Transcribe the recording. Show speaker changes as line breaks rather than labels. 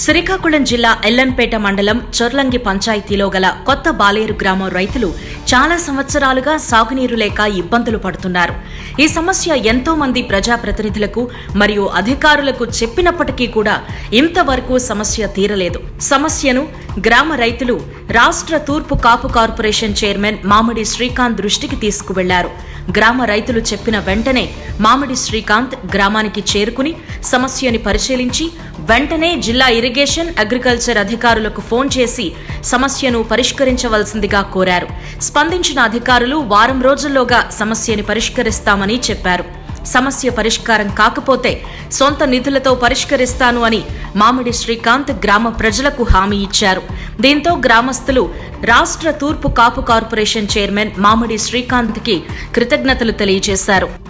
శ్రీకాకుళం జిల్లా ఎల్లంపేట మండలం చొర్లంగి పంచాయతీలో గల కొత్త బాలేరు గ్రామం రైతులు చాలా సంవత్సరాలుగా సాగునీరు లేక ఇబ్బందులు పడుతున్నారు ఈ సమస్య ఎంతో మంది ప్రజాప్రతినిధులకు మరియు అధికారులకు చెప్పినప్పటికీ కూడా ఇంతవరకు సమస్య తీరలేదు సమస్యను గ్రామ రైతులు రాష్ట్ర తూర్పు కాపు కార్పొరేషన్ చైర్మన్ మామిడి శ్రీకాంత్ దృష్టికి తీసుకువెళ్లారు గ్రామ రైతులు చెప్పిన వెంటనే మామిడి శ్రీకాంత్ గ్రామానికి చేరుకుని సమస్యని పరిశీలించి వెంటనే జిల్లా ఇరిగేషన్ అగ్రికల్చర్ అధికారులకు ఫోన్ చేసి సమస్యను పరిష్కరించవలసిందిగా కోరారు స్పందించిన అధికారులు వారం రోజుల్లోగా సమస్యని పరిష్కరిస్తామని చెప్పారు సమస్య పరిష్కారం కాకపోతే సొంత నిధులతో పరిష్కరిస్తాను అని మామిడి శ్రీకాంత్ గ్రామ ప్రజలకు హామీ ఇచ్చారు దీంతో గ్రామస్తులు రాష్ట్ర తూర్పు కాపు కార్పొరేషన్ చైర్మన్ మామిడి శ్రీకాంత్కి కృతజ్ఞతలు తెలియజేశారు